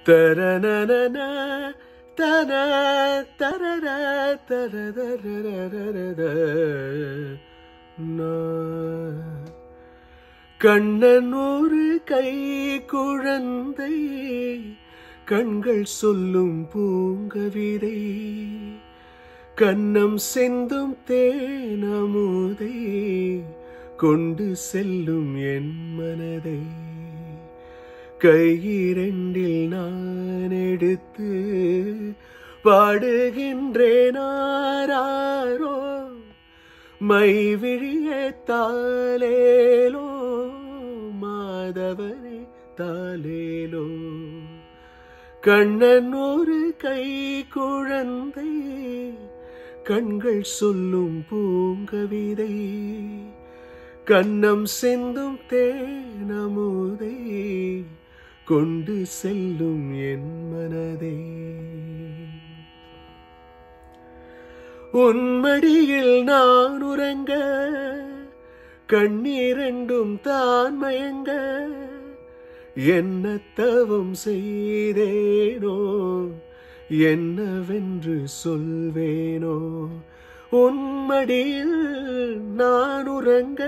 தரனன தன தரர தரதரரரரத கண்ணன் ஒரு கை குழந்தை கண்கள் சொல்லும் பூங்கவிதை கண்ணம் செந்தும் தேனமுதை கொண்டு செல்லும் என் மனதை கையிரண்டில் நான் எடுத்து பாடுகின்றேனாரோ மை விழிய தாலேலோ மாதவனே தாலேலோ கண்ணன் ஒரு கை குழந்தை கண்கள் சொல்லும் பூங்கவிதை கண்ணம் செந்தும் தேனமுதை கொண்டு செல்லும் என் மனதை உன்மடியில் நான் உறங்க கண்ணீரண்டும் தான் மயங்க என்ன தவம் செய்தேனோ என்னவென்று சொல்வேனோ உன்மடியில் நான் உறங்க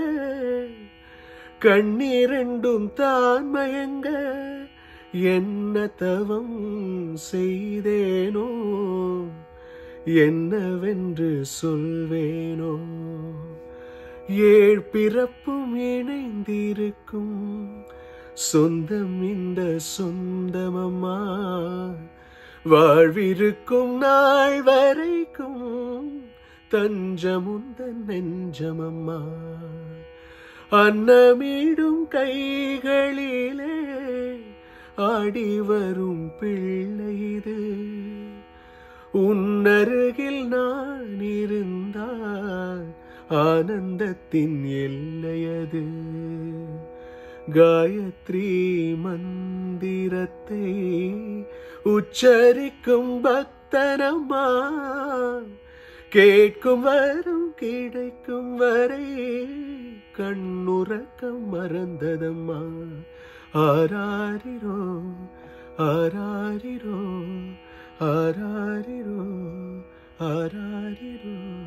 கண்ணீரண்டும் தான் மயங்க என்ன தவம் செய்தேனோ என்னவென்று சொல்வேனோ ஏழ் பிறப்பும் இணைந்திருக்கும் சொந்தம் இந்த சொந்தமம்மா வாழ்விருக்கும் நாள் வரைக்கும் தஞ்சமுந்த நெஞ்சமம்மா அன்னமிடும் கைகளிலே ஆடி வரும் பிள்ளை இது உன்னருகில் நான் இருந்தால் ஆனந்தத்தின் எல்லையது காயத்ரி மந்திரத்தை உச்சரிக்கும் பக்தனம்மா கேட்கும் வரும் கிடைக்கும் வரை கண்ணுறக்கம் மறந்ததம்மா ஆராரிரோ ஆராரிரோ ஆராரிரோ ஆராரிரோ